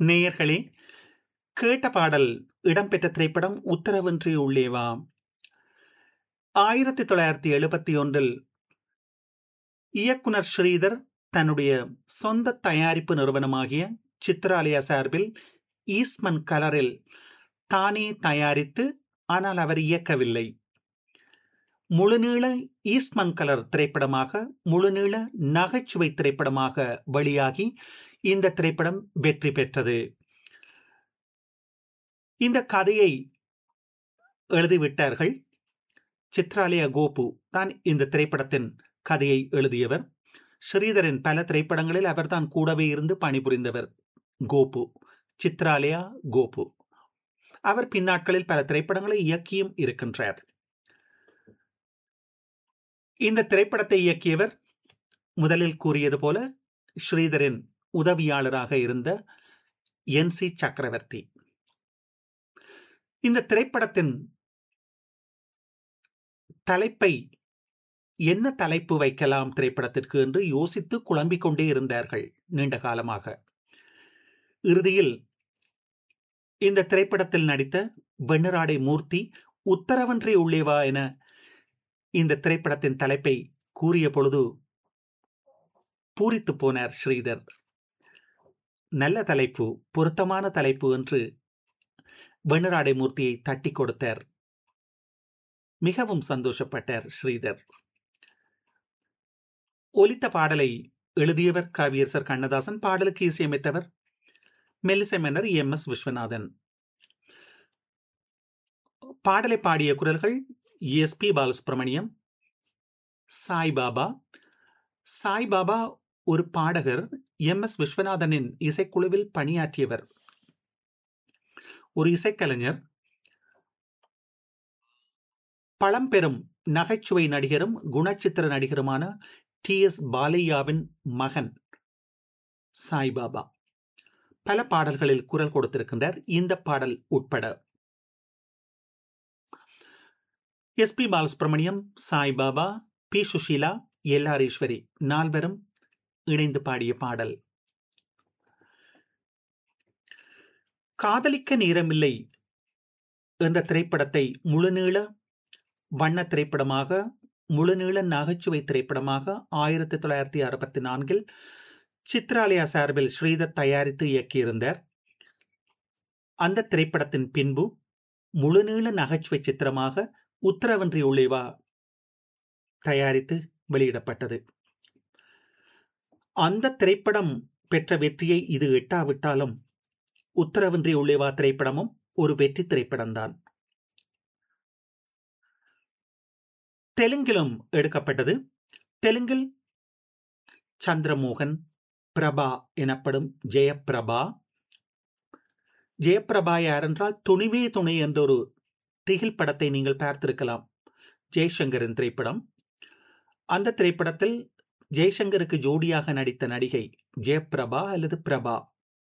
நேயர்களே கேட்ட பாடல் இடம்பெற்ற திரைப்படம் உத்தரவின்றி உள்ளே வா ஆயிரத்தி தொள்ளாயிரத்தி எழுபத்தி ஒன்றில் இயக்குனர் ஸ்ரீதர் தன்னுடைய சொந்த தயாரிப்பு நிறுவனமாகிய சித்ராலயா சார்பில் ஈஸ்மன் கலரில் தானே தயாரித்து ஆனால் அவர் இயக்கவில்லை முழுநீள ஈஸ்மன் கலர் திரைப்படமாக முழுநீள நகைச்சுவை திரைப்படமாக வெளியாகி இந்த திரைப்படம் வெற்றி பெற்றது இந்த கதையை எழுதிவிட்டார்கள் சித்ராலயா கோபு தான் இந்த திரைப்படத்தின் கதையை எழுதியவர் ஸ்ரீதரின் பல திரைப்படங்களில் அவர்தான் கூடவே இருந்து பணிபுரிந்தவர் கோபு சித்ராலயா கோபு அவர் பின்னாட்களில் பல திரைப்படங்களை இயக்கியும் இருக்கின்றார் இந்த திரைப்படத்தை இயக்கியவர் முதலில் கூறியது போல ஸ்ரீதரின் உதவியாளராக இருந்த என் சி சக்கரவர்த்தி இந்த திரைப்படத்தின் தலைப்பை என்ன தலைப்பு வைக்கலாம் திரைப்படத்திற்கு என்று யோசித்து குழம்பிக் கொண்டே இருந்தார்கள் நீண்ட காலமாக இறுதியில் இந்த திரைப்படத்தில் நடித்த வெண்ணராடை மூர்த்தி உத்தரவன்றி உள்ளேவா என இந்த திரைப்படத்தின் தலைப்பை கூறிய பொழுது பூரித்து போனார் ஸ்ரீதர் நல்ல தலைப்பு பொருத்தமான தலைப்பு என்று வெண்ணராடை மூர்த்தியை தட்டி கொடுத்தார் மிகவும் சந்தோஷப்பட்டார் ஸ்ரீதர் ஒலித்த பாடலை எழுதியவர் கவியரசர் கண்ணதாசன் பாடலுக்கு இசையமைத்தவர் மெல்லிசை மன்னர் எம் எஸ் விஸ்வநாதன் பாடலை பாடிய குரல்கள் எஸ் பி பாலசுப்ரமணியம் சாய்பாபா சாய்பாபா ஒரு பாடகர் எம் எஸ் விஸ்வநாதனின் இசைக்குழுவில் பணியாற்றியவர் ஒரு இசைக்கலைஞர் பழம்பெரும் நகைச்சுவை நடிகரும் குணச்சித்திர நடிகருமான டி எஸ் பாலையாவின் மகன் சாய்பாபா பல பாடல்களில் குரல் கொடுத்திருக்கின்றார் இந்த பாடல் உட்பட S P Balasubrahmanyam Saibaba P Susheela L R Eswari நால்வரும் இணைந்து பாடிய பாடல் காதலிக்க நேரமில்லை என்ற திரைப்படத்தை முழுநீள வண்ண திரைப்படமாக முழுநீள நகைச்சுவை திரைப்படமாக ஆயிரத்தி தொள்ளாயிரத்தி அறுபத்தி நான்கில் சித்ராலயா சார்பில் ஸ்ரீதர் தயாரித்து இயக்கியிருந்தார் அந்த திரைப்படத்தின் பின்பு முழுநீள நகைச்சுவை சித்திரமாக உத்தரவன்றி உள்ளேவா தயாரித்து வெளியிடப்பட்டது அந்த திரைப்படம் பெற்ற வெற்றியை இது எட்டாவிட்டாலும் உத்தரவின்றி உள்ளேவா திரைப்படமும் ஒரு வெற்றி திரைப்படம்தான் தெலுங்கிலும் எடுக்கப்பட்டது தெலுங்கில் சந்திரமோகன் பிரபா எனப்படும் ஜெயபிரபா ஜெயபிரபா யார் என்றால் துணிவே துணை என்ற ஒரு திகில் படத்தை நீங்கள் பார்த்திருக்கலாம் ஜெய்சங்கரின் திரைப்படம் அந்த திரைப்படத்தில் ஜெய்சங்கருக்கு ஜோடியாக நடித்த நடிகை ஜெயபிரபா அல்லது பிரபா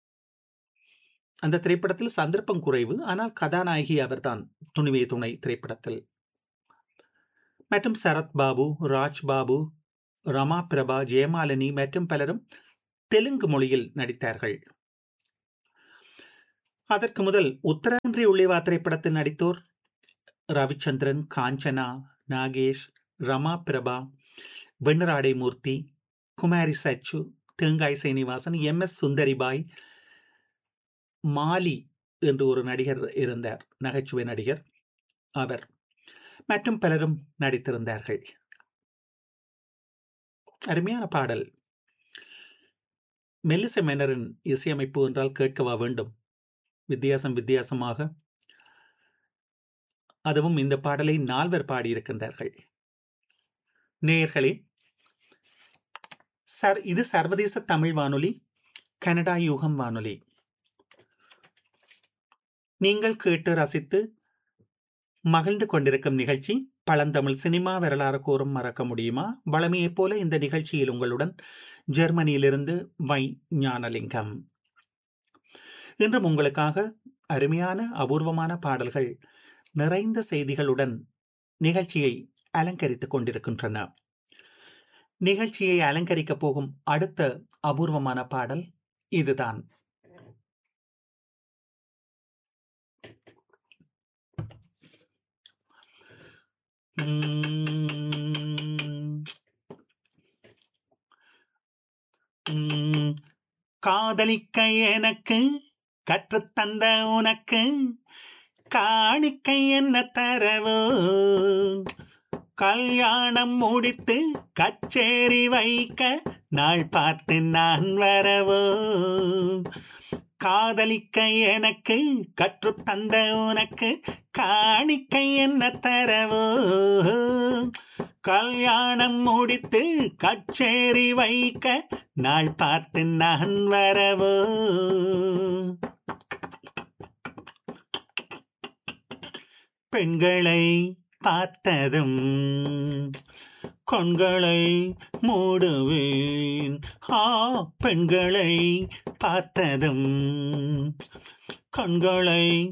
அந்த திரைப்படத்தில் சந்தர்ப்பம் குறைவு ஆனால் கதாநாயகி அவர்தான் துணிவே துணை திரைப்படத்தில் மற்றும் சரத் பாபு ராஜ் பாபு ரமா பிரபா ஜெயமாலினி மற்றும் பலரும் தெலுங்கு மொழியில் நடித்தார்கள் அதற்கு முதல் உத்தரன்றி உள்ளேவா திரைப்படத்தில் நடித்தோர் ரவிச்சந்திரன் காஞ்சனா நாகேஷ் ரமா பிரபா வெண்ணராடை மூர்த்தி குமாரி சச்சு தேங்காய் சீனிவாசன் எம் எஸ் சுந்தரிபாய் மாலி என்று ஒரு நடிகர் இருந்தார் நகைச்சுவை நடிகர் அவர் மற்றும் பலரும் நடித்திருந்தார்கள் அருமையான பாடல் மெல்லிசை மேனரின் இசையமைப்பு என்றால் கேட்கவா வேண்டும் வித்தியாசம் வித்தியாசமாக அதுவும் இந்த பாடலை நால்வர் பாடியிருக்கின்றார்கள் நேயர்களே சார் இது சர்வதேச தமிழ் வானொலி கனடா யூகம் வானொலி நீங்கள் கேட்டு ரசித்து மகிழ்ந்து கொண்டிருக்கும் நிகழ்ச்சி பழந்தமிழ் சினிமா வரலாறு கூறும் மறக்க முடியுமா வளமையைப் போல இந்த நிகழ்ச்சியில் உங்களுடன் ஜெர்மனியிலிருந்து வை ஞானலிங்கம் இன்றும் உங்களுக்காக அருமையான அபூர்வமான பாடல்கள் நிறைந்த செய்திகளுடன் நிகழ்ச்சியை அலங்கரித்துக் கொண்டிருக்கின்றன நிகழ்ச்சியை அலங்கரிக்கப் போகும் அடுத்த அபூர்வமான பாடல் இதுதான் உம், உம், காதலிக்க எனக்கு கற்றுத்தந்த உனக்கு காணிக்கை என்ன தரவோ கல்யாணம் முடித்து கச்சேரி வைக்க நாள் பார்த்து நான் வரவோ காதலிக்க எனக்கு கற்றுத்தந்த உனக்கு காணிக்கை என்ன தரவோ கல்யாணம் முடித்து கச்சேரி வைக்க நாள் பார்த்து நான் வரவோ பெண்களை பார்த்ததும் கண்களை மூடுவேன் ஆ பெண்களை பார்த்ததும் கண்களை